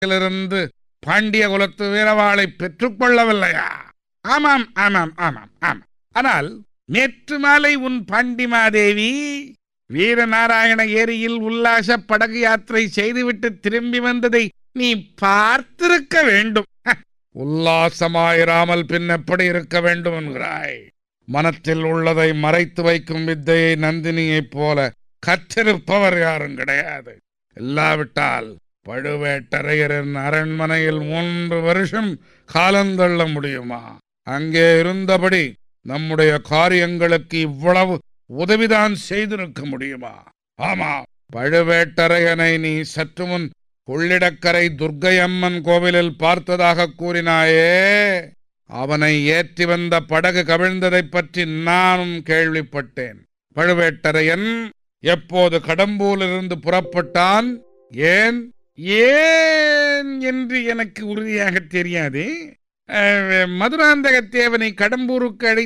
இருந்து பாண்டிய குலத்து வீரவாளை பெற்றுக்கொள்ளவில்லையா ஆமாம் ஆமாம் ஆமாம் ஆமாம் ஆனால் நேற்று மாலை உன் பாண்டிமாதேவி வீரநாராயண ஏரியில் உல்லாச படகு யாத்திரை செய்துவிட்டு திரும்பி வந்ததை நீ பார்த்திருக்க வேண்டும் ஹ, உல்லாசமாயிராமல் பின் எப்படி இருக்க வேண்டும் என்கிறாய் மனத்தில் உள்ளதை மறைத்து வைக்கும் வித்தையை நந்தினியைப் போல கற்றிருப்பவர் யாரும் கிடையாது இல்லாவிட்டால் பழுவேட்டரையரின் அரண்மனையில் மூன்று வருஷம் காலந்தள்ள முடியுமா அங்கே இருந்தபடி நம்முடைய காரியங்களுக்கு இவ்வளவு உதவிதான் செய்திருக்க முடியுமா ஆமா பழுவேட்டரையனை நீ சற்று முன் கொள்ளிடக்கரை துர்க்கையம்மன் கோவிலில் பார்த்ததாக கூறினாயே அவனை ஏற்றி வந்த படகு கவிழ்ந்ததைப் பற்றி நானும் கேள்விப்பட்டேன் பழுவேட்டரையன் எப்போது கடம்பூரிலிருந்து புறப்பட்டான் ஏன் ஏன் என்று எனக்கு உறுதியாக தெரியாது அஹ், மதுராந்தக தேவனை கடம்பூருக்கு அழை